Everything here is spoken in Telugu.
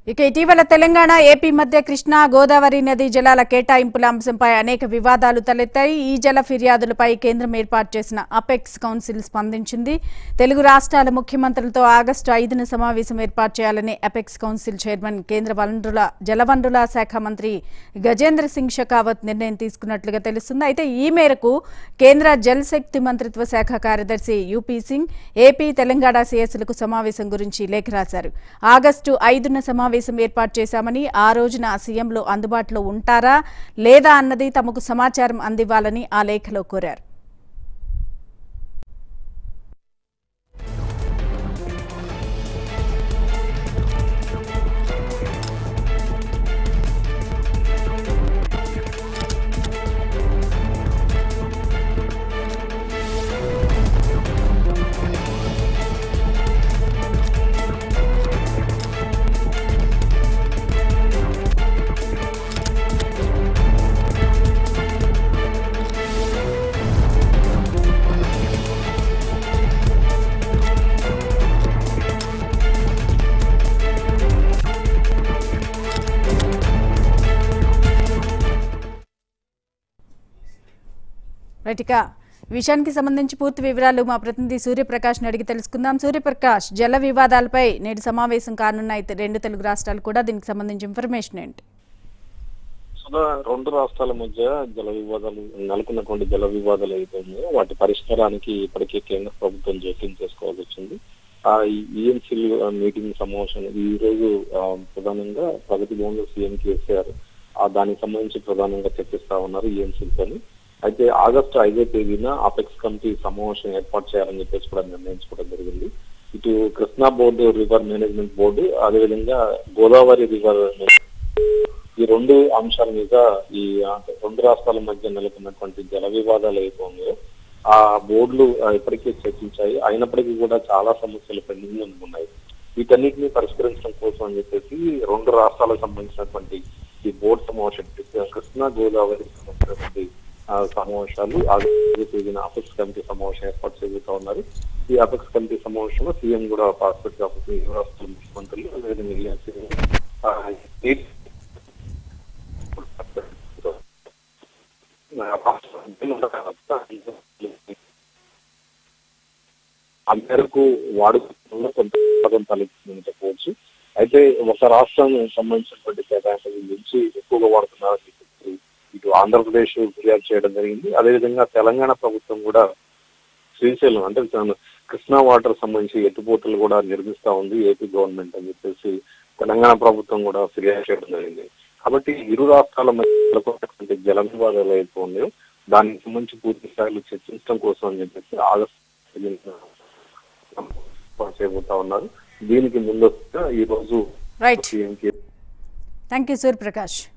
ఇక ఇటీవల తెలంగాణ ఏపీ మధ్య కృష్ణా గోదావరి నదీ జలాల కేటాయింపుల అంశంపై అనేక వివాదాలు తలెత్తాయి ఈ జల ఫిర్యాదులపై కేంద్రం ఏర్పాటు చేసిన అపెక్స్ కౌన్సిల్ స్పందించింది తెలుగు రాష్ట్రాల ముఖ్యమంత్రులతో ఆగస్టు ఐదున సమావేశం ఏర్పాటు చేయాలని అపెక్స్ కౌన్సిల్ చైర్మన్ కేంద్ర వనరుల జలవనరుల శాఖ మంత్రి గజేంద్ర సింగ్ షెకావత్ నిర్ణయం తీసుకున్నట్లుగా తెలుస్తుంది అయితే ఈ మేరకు కేంద్ర జల్ శక్తి మంత్రిత్వ శాఖ కార్యదర్శి యూపీ సింగ్ ఏపీ తెలంగాణ సీఎస్లకు సమావేశం గురించి లేఖ రాశారు ఆగస్టు ఐదున సమావేశం ఏర్పాటు చేశామని ఆ రోజున సీఎంలు అందుబాటులో ఉంటారా లేదా అన్నది తమకు సమాచారం అందివ్వాలని ఆ లేఖలో కోరారు రైట్ ఇక ఈ విషయానికి సంబంధించి పూర్తి వివరాలు మా ప్రతినిధి సూర్యప్రకాష్ అడిగి తెలుసుకుందాం సూర్యప్రకాష్ జల వివాదాలపై నేడు సమావేశం కానున్న అయితే రెండు తెలుగు రాష్ట్రాలు కూడా దీనికి సంబంధించి ఇన్ఫర్మేషన్ ఏంటి సుధా రెండు రాష్ట్రాల మధ్య జల వివాదాలు నెలకొన్నటువంటి జల వివాదాలు అయితే ఉన్నాయో వాటి పరిష్కారానికి ఇప్పటికే కేంద్ర ప్రభుత్వం జోక్యం చేసుకోవాల్సి వచ్చింది ఆ ఈఎంసీ మీటింగ్ సమావేశం ఈ రోజు ఆ, ప్రధానంగా ప్రగతి భవన్ లో సీఎం కేసీఆర్ ఆ దానికి సంబంధించి ప్రధానంగా చర్చిస్తా ఉన్నారు ఈఎంసీలతోని అయితే ఆగస్టు ఐదో తేదీన అపెక్స్ కమిటీ సమావేశం ఏర్పాటు చేయాలని చెప్పేసి కూడా నిర్ణయించుకోవడం జరిగింది ఇటు Krishna board river management board అదేవిధంగా గోదావరి రివర్ ఈ రెండు అంశాల మీద ఈ అంటే రెండు రాష్ట్రాల మధ్య నెలకొన్నటువంటి జల వివాదాలు అయితే ఉన్నాయో ఆ బోర్డులు ఆ, ఇప్పటికే చర్చించాయి అయినప్పటికీ కూడా చాలా సమస్యలు పెండింగ్ లో ఉన్నాయి వీటన్నిటిని పరిష్కరించడం కోసం అని చెప్పేసి రెండు రాష్ట్రాలకు సంబంధించినటువంటి ఈ బోర్డు సమావేశం కృష్ణా గోదావరి సంబంధించినటువంటి ఆ, సమావేశాలు ఆగస్టు తేదీన అపెక్స్ కమిటీ సమావేశం ఏర్పాటు చేస్తూ ఉన్నారు ఈ అపెక్స్ కమిటీ సమావేశంలో సీఎం కూడా పాస్పోర్ట్ కాబట్టి రాష్ట్ర ముఖ్యమంత్రులు అదేవిధంగా ERC, ఆ, ఈ ఆ మేరకు వాడుకలో కొంత పదం తలెత్తుందని చెప్పవచ్చు అయితే ఒక రాష్ట్రం సంబంధించినటువంటి కేటాయింపుల నుంచి ఎక్కువగా వాడుతున్నారని చెప్పి ఇటు ఆంధ్రప్రదేశ్ ఫిర్యాదు చేయడం జరిగింది అదేవిధంగా తెలంగాణ ప్రభుత్వం కూడా శ్రీశైలం అంటే తన కృష్ణా వాటర్ సంబంధించి ఎత్తుపోతలు కూడా నిర్మిస్తా ఉంది ఏపీ గవర్నమెంట్ అని చెప్పేసి తెలంగాణ ప్రభుత్వం కూడా ఫిర్యాదు చేయడం జరిగింది కాబట్టి ఇరు రాష్ట్రాల మధ్య నెలకొన్నటువంటి జల వివాదాలు అయితే ఉన్నాయో దానికి సంబంధించి పూర్తి స్థాయిలో చర్చించడం కోసం అని చెప్పేసి ఆగస్టు చేయబోతా ఉన్నారు దీనికి ముందస్తుగా ఈ రోజు right CM K thank you Suryaprakash